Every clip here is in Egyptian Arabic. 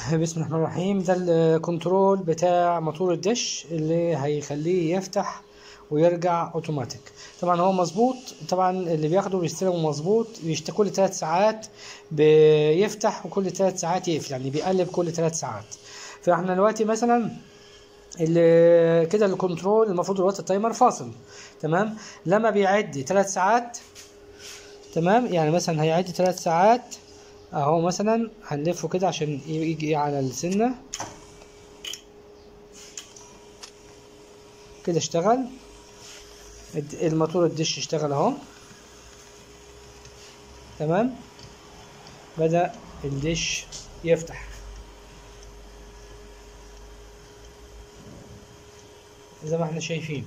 بسم الله الرحمن الرحيم ده الكنترول بتاع موتور الدش اللي هيخليه يفتح ويرجع اوتوماتيك طبعا هو مظبوط طبعا اللي بياخده بيستلمه مظبوط بيشت كل ثلاث ساعات بيفتح وكل ثلاث ساعات يقفل يعني بيقلب كل ثلاث ساعات فاحنا دلوقتي مثلا اللي كده الكنترول المفروض دلوقتي التايمر فاصل تمام لما بيعد ثلاث ساعات تمام يعني مثلا هيعد ثلاث ساعات اهو مثلا هنلفه كده عشان يجي على السنة كده اشتغل الموتور الدش اشتغل اهو تمام بدأ الدش يفتح زي ما احنا شايفين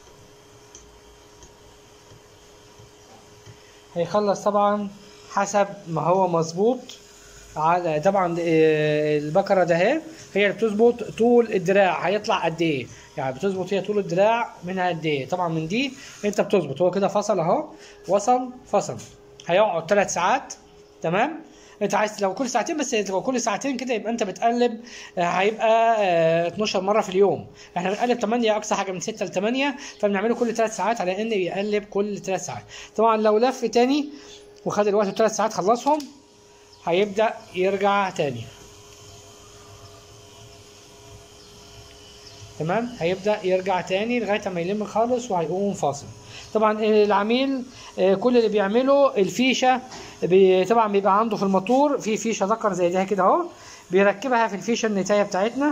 هيخلص طبعا حسب ما هو مظبوط على طبعا البكره ده اهي هي اللي بتظبط طول الدراع هيطلع قد ايه يعني بتظبط هي طول الدراع منها قد ايه طبعا من دي انت بتظبط هو كده فصل اهو وصل فصل هيقعد ثلاث ساعات تمام انت عايز لو كل ساعتين بس لو كل ساعتين كده يبقى انت بتقلب هيبقى 12 مره في اليوم احنا بنقلب 8 اقصى حاجه من 6 ل 8 فبنعمله كل 3 ساعات على ان بيقلب كل 3 ساعات طبعا لو لف تاني وخد الوقت 3 ساعات خلصهم هيبدا يرجع تاني تمام هيبدا يرجع تاني لغايه ما يلم خالص وهيقوم فاصل طبعا العميل كل اللي بيعمله الفيشه بي طبعا بيبقى عنده في الموتور في فيشه ذكر زي ده كده اهو بيركبها في الفيشه النتايه بتاعتنا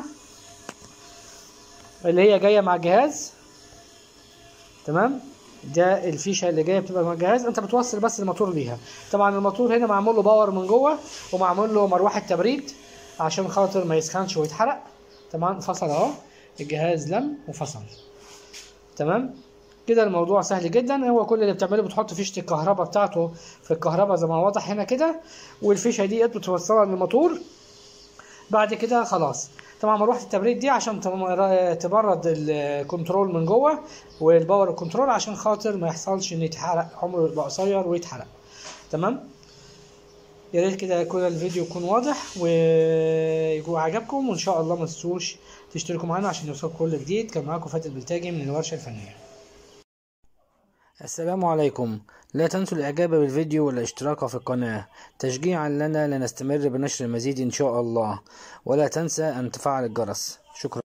اللي هي جايه مع الجهاز تمام ده الفيشه اللي جايه بتبقى مع الجهاز انت بتوصل بس الموتور ليها طبعا الموتور هنا معمول له باور من جوه ومعمول له مروحه تبريد عشان خاطر ما يسخنش ويتحرق تمام فصل اهو الجهاز لم وفصل تمام كده الموضوع سهل جدا هو كل اللي بتعمله بتحط فيشه الكهرباء بتاعته في الكهرباء زي ما واضح هنا كده والفيشه دي بتوصلها للموتور بعد كده خلاص طبعا مروحه التبريد دي عشان تبرد الكنترول من جوه والباور كنترول عشان خاطر ما يحصلش ان يتحرق عمره يبقى قصير ويتحرق تمام يا ريت كده يكون الفيديو يكون واضح ويكون عجبكم وان شاء الله ما تنسوش تشتركوا معانا عشان يوصلكم كل جديد كان معاكم فاتن بلتاجي من الورشه الفنيه السلام عليكم لا تنسوا الاعجاب بالفيديو والاشتراك في القناة تشجيعا لنا لنستمر بنشر المزيد ان شاء الله ولا تنسى ان تفعل الجرس شكرا